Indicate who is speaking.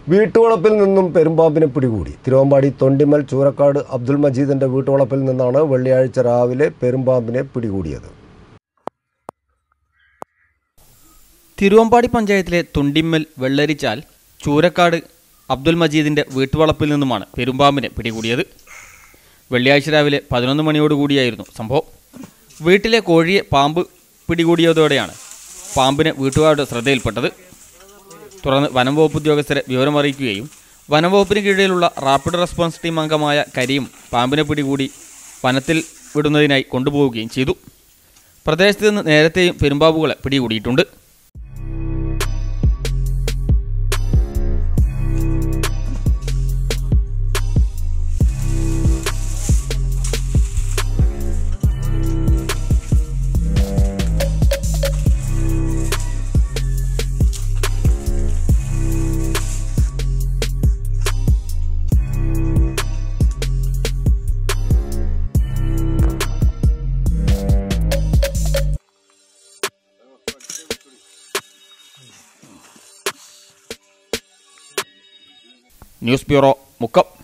Speaker 1: വീട്ടുവളപ്പിൽ നിന്നും പെരുമ്പാമ്പിനെ പിടികൂടി തിരുവമ്പാടി തൊണ്ടിമൽ ചൂരക്കാട് അബ്ദുൽ മജീദിന്റെ വീട്ടുവളപ്പിൽ നിന്നാണ് വെള്ളിയാഴ്ച രാവിലെ പെരുമ്പാമ്പിനെ പിടികൂടിയത്
Speaker 2: തിരുവമ്പാടി പഞ്ചായത്തിലെ തുണ്ടിമ്മൽ വെള്ളരിച്ചാൽ ചൂരക്കാട് അബ്ദുൽ മജീദിന്റെ വീട്ടുവളപ്പിൽ നിന്നുമാണ് പെരുമ്പാമ്പിനെ പിടികൂടിയത് വെള്ളിയാഴ്ച രാവിലെ പതിനൊന്ന് മണിയോടുകൂടിയായിരുന്നു സംഭവം വീട്ടിലെ കോഴിയെ പാമ്പ് പിടികൂടിയതോടെയാണ് പാമ്പിനെ വീട്ടുകാരുടെ ശ്രദ്ധയിൽപ്പെട്ടത് തുടർന്ന് വനം വകുപ്പ് ഉദ്യോഗസ്ഥരെ വിവരമറിയിക്കുകയും വനം വകുപ്പിന് കീഴിലുള്ള റാപ്പിഡ് റെസ്പോൺസ് ടീം അംഗമായ കരീം പാമ്പിനെ പിടികൂടി വനത്തിൽ വിടുന്നതിനായി കൊണ്ടുപോവുകയും ചെയ്തു പ്രദേശത്ത് നിന്ന് നേരത്തെയും പെരുമ്പാമ്പുകളെ പിടികൂടിയിട്ടുണ്ട് ന്യൂസ് ബ്യൂറോ മുക്കം